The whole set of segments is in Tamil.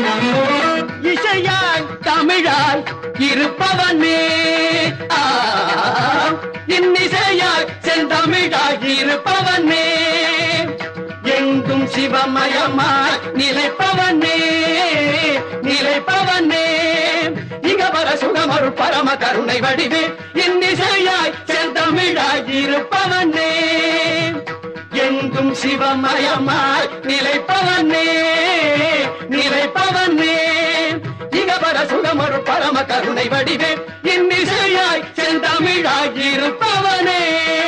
இசையாய் தமிழாய் இருப்பவனே ஆ, இன்னிசையாய் செந்தமிழாய் இருப்பவனே எங்கும் சிவமயமாய் நிலைப்பவனே நிலைப்பவனே இங்க வர சுகமரு பரம கருணை வடிவே இன்னிசையாய் செந்தமிழாய் இருப்பவனே எங்கும் சிவமயமாய் நிலைப்பவனே நிலைப்பவனே இகவர சுகமரு பரம கருணை வடிவே இன்னிசையாய் செந்தமிழாய் இருப்பவனே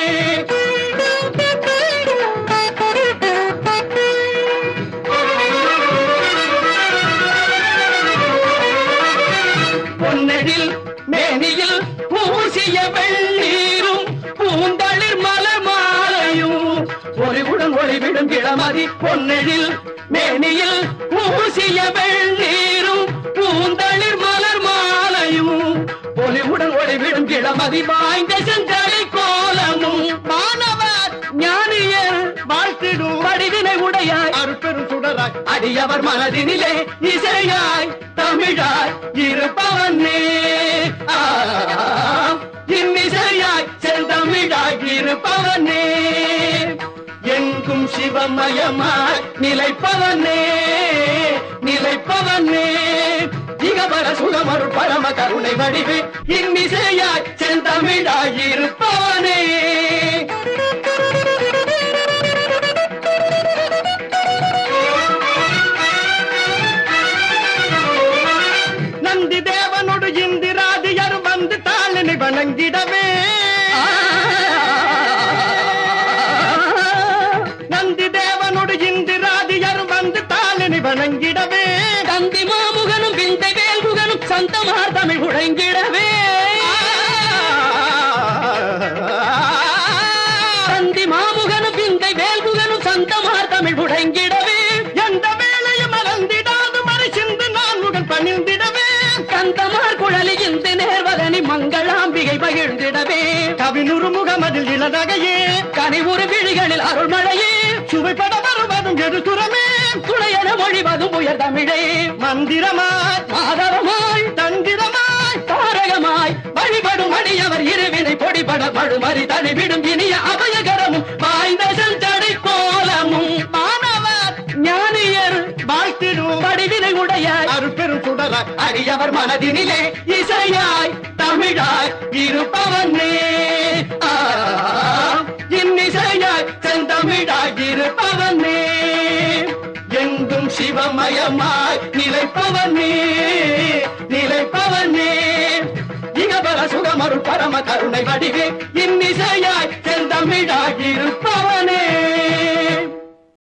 பொன்னெழில் மேனியில் பூசிய வெள்ளீரும் பூந்தளிர் மலர் மாலையும் ஒளிவுடன் ஒளிவிடும் இளமதி பொன்னெழில் மேனியில் பூசிய வெள்ளீரும் பூந்தளிர் மலர் மாலையும் ஒளிவுடன் ஒளிவிடும் இளமதி வாய்ந்த செஞ்சடை கோலமும் மாணவர் ஞானியர் வாழ்த்திடும் வடிவினை உடையாய் அருப்பெரும் சுடராய் அடியவர் மனதினிலே இசையாய் தமிழாய் இருப்பவனே ஆ, இன்னிசையாய் செந்தமிழாய் இருப்பவனே எங்கும் சிவமயமாய் நிலைப்பவனே நிலைப்பவனே இகவர சுகமரு பரம கருணை வடிவே இன்னிசையாய் செந்தமிழாய் இருப்பவனே நந்தி தேவனோடு இந்திராதியர் வந்து தாளினை வணங்கிடவே நந்தி தேவனோடு இந்திராதியர் வந்து தாளினை வணங்கிடவே தந்தி மாமுகனும் விந்தை வேல்முகனும் சந்தமார் தமிழ் உழைங்கிடவே தந்தி மாமுகனும் விந்தை வேல்முகனும் சந்தமார் தமிழ் உழைங்கிடவே எந்த வேலையும் மறந்திடாது மறை சிந்து நான் முகன் பணிந்திடவே கந்தமார் குழலி இந்த நேர்வதனி மங்களாம்பிகை பகிர்ந்திடவே கவினுறு முகமதில் இளநகையே கனிவுறு விழிகளில் அருள்மழையே சுவைப்பட வருவதும் எடுத்துறமே துணையென மொழிவதும் உயர் தமிழே மந்திரமாய் மாதவமாய் தந்திரமாய் தாரகமாய் வழிபடும் அடியவர் இருவினை பொடிபட படுமறி தனிவிடும் இனிய அபயகரமும் வாய்ந்த செஞ்சடை கோலமும் மாணவர் ஞானியர் வாழ்த்திடும் வடிவினை உடைய அருப்பெரும் சுடராய் அடியவர் மனதினிலே இசையாய் தமிழாய் இருப்பவனே ஆ, இன்னிசையாய் செந்தமிழாய் இருப்பவனே எங்கும் சிவமயமாய் நிலைப்பவனே நிலைப்பவனே இகபர சுகமரு பரம கருணை வடிவே இன்னிசையாய் செந்தமிழாய் இருப்ப